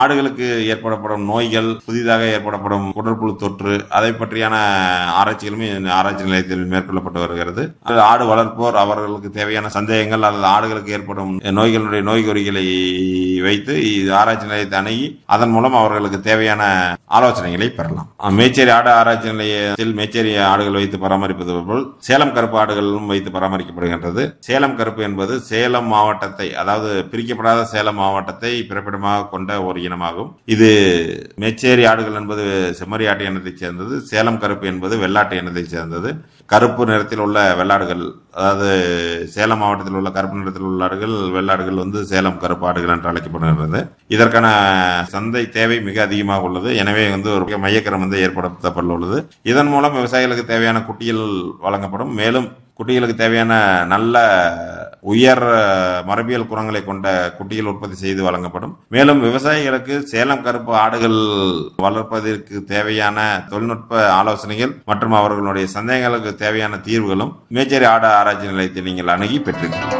ஆடுகளுக்கு ஏற்படப்படும் நோய்கள் புதிதாக ஏற்படப்படும் குடற்புழு தொற்று அதை பற்றியான ஆராய்ச்சிகளுமே இந்த ஆராய்ச்சி நிலையத்தில் மேற்கொள்ளப்பட்டு வருகிறது அது ஆடு வளர்ப்போர் அவர்களுக்கு தேவையான சந்தேகங்கள் அல்லது ஆடுகளுக்கு ஏற்படும் நோய்களுடைய நோய் குறிகளை வைத்து இது ஆராய்ச்சி நிலையத்தை அணுகி அதன் மூலம் அவர்களுக்கு தேவையான ஆலோசனைகளை பெறலாம் அஹ் மேச்சேரி ஆடு ஆராய்ச்சி நிலையத்தில் மேச்சேரி ஆடுகள் வைத்து பராமரிப்பது போல் சேலம் கருப்பு ஆடுகளும் வைத்து பராமரிக்கப்படுகின்றது சேலம் கருப்பு என்பது சேலம் மாவட்டத்தை அதாவது பிரிக்கப்படாத சேலம் மாவட்டத்தை பிறப்பிடமாக கொண்ட ஒரு இனமாகும் இது மேச்சேரி ஆடுகள் என்பது செம்மறி ஆட்டு இனத்தைச் சேர்ந்தது சேலம் கருப்பு என்பது வெள்ளாட்டு இனத்தைச் சேர்ந்தது கருப்பு நிறத்தில் உள்ள வெள்ளாடுகள் அதாவது சேலம் மாவட்டத்தில் உள்ள கருப்பு நிறத்தில் உள்ள ஆடுகள் வெள்ளாடுகள் வந்து சேலம் கருப்பு ஆடுகள் என்று அழைக்கப்படுகிறது இதற்கான சந்தை தேவை மிக அதிகமாக உள்ளது எனவே வந்து ஒரு மையக்கரம் வந்து ஏற்படுத்தப்பட உள்ளது இதன் மூலம் விவசாயிகளுக்கு தேவையான குட்டிகள் வழங்கப்படும் மேலும் குட்டிகளுக்கு தேவையான நல்ல உயர் மரபியல் குணங்களை கொண்ட குட்டிகள் உற்பத்தி செய்து வழங்கப்படும் மேலும் விவசாயிகளுக்கு சேலம் கருப்பு ஆடுகள் வளர்ப்பதற்கு தேவையான தொழில்நுட்ப ஆலோசனைகள் மற்றும் அவர்களுடைய சந்தேகங்களுக்கு தேவையான தீர்வுகளும் மேச்சேரி ஆடு ஆராய்ச்சி நிலையத்தை நீங்கள் அணுகி பெற்றுக்கலாம்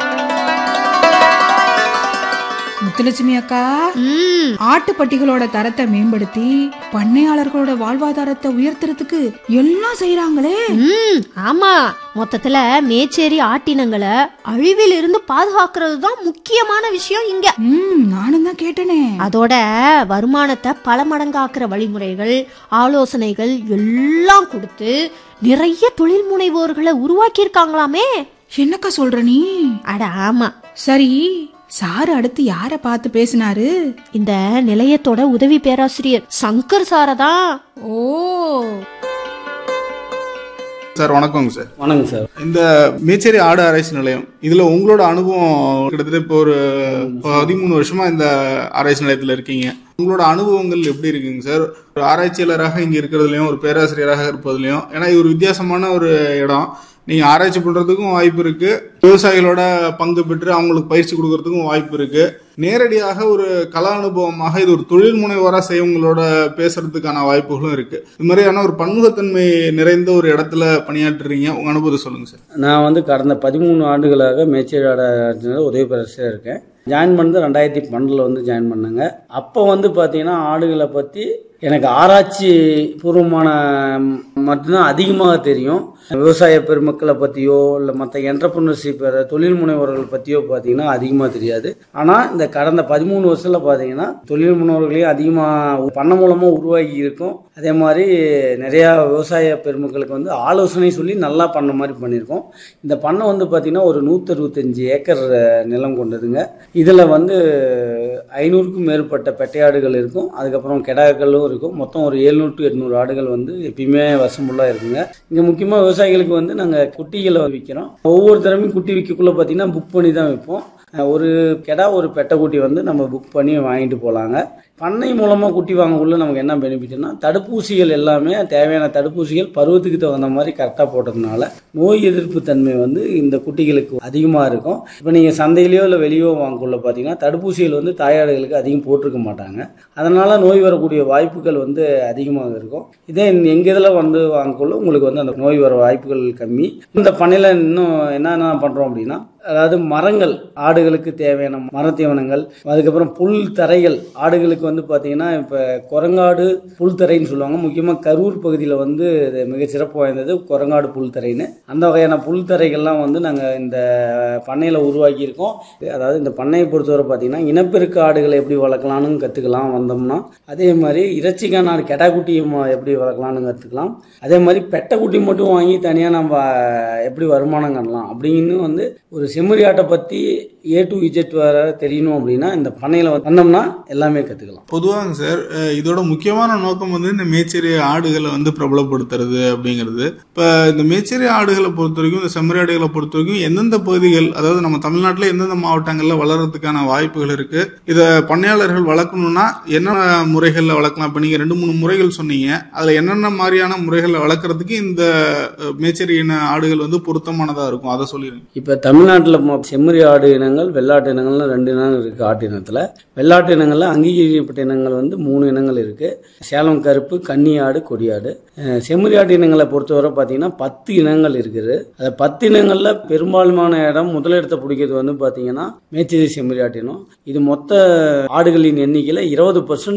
முத்துலட்சுமி அக்கா ம் ஆட்டுப்பட்டிகளோட தரத்தை மேம்படுத்தி பண்ணையாளர்களோட வாழ்வாதாரத்தை உயர்த்துறதுக்கு எல்லாம் செய்யறாங்களே ம் ஆமா மொத்தத்துல மேச்சேரி ஆட்டினங்களை அழிவில் இருந்து பாதுகாக்கிறது தான் முக்கியமான விஷயம் இங்க ம் நானும் தான் கேட்டனே அதோட வருமானத்தை பல மடங்காக்குற வழிமுறைகள் ஆலோசனைகள் எல்லாம் கொடுத்து நிறைய தொழில் முனைவோர்களை உருவாக்கி இருக்காங்களாமே என்னக்கா சொல்ற நீ அட ஆமா சரி சாரு அடுத்து யார பார்த்து பேசினாரு இந்த நிலையத்தோட உதவி பேராசிரியர் சங்கர் சாரதான் ஓ சார் வணக்கங்க சார் வணக்கம் சார் இந்த மேச்சேரி ஆடு ஆராய்ச்சி நிலையம் இதுல உங்களோட அனுபவம் கிட்டத்தட்ட இப்போ ஒரு பதிமூணு வருஷமா இந்த ஆராய்ச்சி நிலையத்துல இருக்கீங்க உங்களோட அனுபவங்கள் எப்படி இருக்குங்க சார் ஒரு ஆராய்ச்சியாளராக இங்க இருக்கிறதுலயும் ஒரு பேராசிரியராக இருப்பதுலயும் ஏன்னா இது ஒரு வித்தியாசமான ஒரு இடம் நீங்க ஆராய்ச்சி பண்றதுக்கும் வாய்ப்பு இருக்கு விவசாயிகளோட பங்கு பெற்று அவங்களுக்கு பயிற்சி கொடுக்கறதுக்கும் வாய்ப்பு இருக்கு நேரடியாக ஒரு கல அனுபவமாக இது ஒரு தொழில் முனைவோரா செய்வங்களோட பேசுறதுக்கான வாய்ப்புகளும் இருக்கு இது மாதிரியான ஒரு பன்முகத்தன்மை நிறைந்த ஒரு இடத்துல பணியாற்றுறீங்க உங்க அனுபவத்தை சொல்லுங்க சார் நான் வந்து கடந்த பதிமூணு ஆண்டுகளாக மேச்சேரி ஆடாச்சினால் உதவி பேராசிரியர் இருக்கேன் ஜாயின் பண்ணது ரெண்டாயிரத்தி பன்னெண்டில் வந்து ஜாயின் பண்ணேங்க அப்போ வந்து பார்த்தீங்கன்னா ஆடுகளை பற்றி எனக்கு ஆராய்ச்சி பூர்வமான மட்டும்தான் அதிகமாக தெரியும் விவசாய பெருமக்களை பற்றியோ இல்லை மற்ற என்டர்பிரினர்ஷிப் தொழில் முனைவோர்கள் பற்றியோ பார்த்தீங்கன்னா அதிகமாக தெரியாது ஆனால் இந்த கடந்த பதிமூணு வருஷத்தில் பார்த்தீங்கன்னா தொழில் முனைவோர்களையும் அதிகமாக பண்ண மூலமாக உருவாகி இருக்கும் அதே மாதிரி நிறையா விவசாய பெருமக்களுக்கு வந்து ஆலோசனை சொல்லி நல்லா பண்ண மாதிரி பண்ணியிருக்கோம் இந்த பண்ணை வந்து பார்த்திங்கன்னா ஒரு நூற்றறுபத்தஞ்சு ஏக்கர் அஹ், நிலம் கொண்டதுங்க இதில் வந்து ஐநூறுக்கும் மேற்பட்ட பெட்டையாடுகள் இருக்கும் அதுக்கப்புறம் கெடாக்களும் இருக்கும் மொத்தம் ஒரு எழுநூறு டு எட்நூறு ஆடுகள் வந்து எப்பயுமே வருஷம் ஃபுல்லாக இருக்குங்க இங்கே முக்கியமாக விவசாயிகளுக்கு வந்து நாங்கள் குட்டிகளை விற்கிறோம் ஒவ்வொரு தடவையும் குட்டி விற்கக்குள்ள பார்த்தீங்கன்னா புக் பண்ணி தான் விற்போம் அஹ், ஒரு கெடா ஒரு பெட்டை குட்டி வந்து நம்ம புக் பண்ணி வாங்கிட்டு போகலாங்க பண்ணை மூலமாக குட்டி வாங்கக்குள்ள நமக்கு என்ன பெனிஃபிட்னா தடுப்பூசிகள் எல்லாமே தேவையான தடுப்பூசிகள் பருவத்துக்கு தகுந்த மாதிரி கரெக்டாக போட்டதுனால நோய் எதிர்ப்பு தன்மை வந்து இந்த குட்டிகளுக்கு அதிகமாக இருக்கும் இப்போ நீங்கள் சந்தையிலையோ இல்லை வெளியோ வாங்கக்குள்ள பார்த்தீங்கன்னா தடுப்பூசிகள் வந்து தாயாடுகளுக்கு அதிகம் போட்டிருக்க மாட்டாங்க அதனால் நோய் வரக்கூடிய வாய்ப்புகள் வந்து அதிகமாக இருக்கும் இதே எங்கள் இதில் வந்து வாங்கக்குள்ள உங்களுக்கு வந்து அந்த நோய் வர வாய்ப்புகள் கம்மி இந்த பண்ணையில் இன்னும் என்னென்ன பண்ணுறோம் அப்படின்னா அதாவது மரங்கள் ஆடுகளுக்கு தேவையான மரத்தீவனங்கள் அதுக்கப்புறம் புல் தரைகள் ஆடுகளுக்கு வந்து பார்த்தீங்கன்னா இப்போ குரங்காடு புல் தரைன்னு சொல்லுவாங்க முக்கியமாக கரூர் பகுதியில் வந்து இது மிக சிறப்பு வாய்ந்தது குரங்காடு புல் தரைன்னு அந்த வகையான புல் தரைகள்லாம் வந்து நாங்கள் இந்த பண்ணையில் உருவாக்கியிருக்கோம் அதாவது இந்த பண்ணையை பொறுத்தவரை பார்த்தீங்கன்னா இனப்பெருக்க ஆடுகளை எப்படி வளர்க்கலாம்னு கற்றுக்கலாம் வந்தோம்னா அதே மாதிரி இறைச்சிக்கான ஆடு கெடாக்குட்டியை ம- எப்படி வளர்க்கலாம்னு கற்றுக்கலாம் அதே மாதிரி பெட்டை குட்டி மட்டும் வாங்கி தனியாக நம்ம எப்படி வருமானம் காணலாம் அப்படின்னு வந்து ஒரு செம்மறி ஆட்டை பற்றி ஏ டு இஜெட் வர தெரியணும் அப்படின்னா இந்த பண்ணையில் வந்தோம்னா எல்லாமே கற்றுக்கலாம் பொதுவாங்க சார் அஹ் இதோட முக்கியமான நோக்கம் வந்து இந்த மேச்சேரி ஆடுகளை வந்து பிரபலப்படுத்துறது அப்படிங்கிறது இப்போ இந்த மேச்சேரி ஆடுகளை பொறுத்த வரைக்கும் இந்த செம்மறி ஆடுகளை பொறுத்த வரைக்கும் எந்தெந்த பகுதிகள் அதாவது நம்ம தமிழ்நாட்டில் எந்தெந்த மாவட்டங்களில் வளர்றதுக்கான வாய்ப்புகள் இருக்கு இதை பண்ணையாளர்கள் வளர்க்கணும்னா என்னென்ன முறைகளில் வளர்க்கலாம் இப்போ நீங்கள் ரெண்டு மூணு முறைகள் சொன்னீங்க அதில் என்னென்ன மாதிரியான முறைகளில் வளர்க்கறதுக்கு இந்த அஹ், மேச்சேரி இன ஆடுகள் வந்து பொருத்தமானதாக இருக்கும் அதை சொல்லிடுங்க இப்போ தமிழ்நாட்டில் செம்மறி ஆடு இனங்கள் வெள்ளாட்டு இனங்கள்னு ரெண்டு இனங்கள் இருக்குது ஆட்டு இனத்தில் வெள்ளாட்டு இனங்களில் அங்கீகரிக்கப்பட்ட இனங்கள் வந்து மூணு இனங்கள் இருக்குது சேலம் கருப்பு கன்னி ஆடு கொடியாடு அஹ் செம்மறி ஆட்டு இனங்களை பொறுத்தவரை பார்த்தீங்கன்னா பத்து இனங்கள் இருக்குது அந்த பத்து இனங்களில் பெரும்பாலுமான இடம் முதலிடத்தை பிடிக்கிறது வந்து பார்த்தீங்கன்னா மேச்சேரி செம்மறி ஆட்டு இனம் இது மொத்த ஆடுகளின் எண்ணிக்கையில் இருபது பர்சன்ட்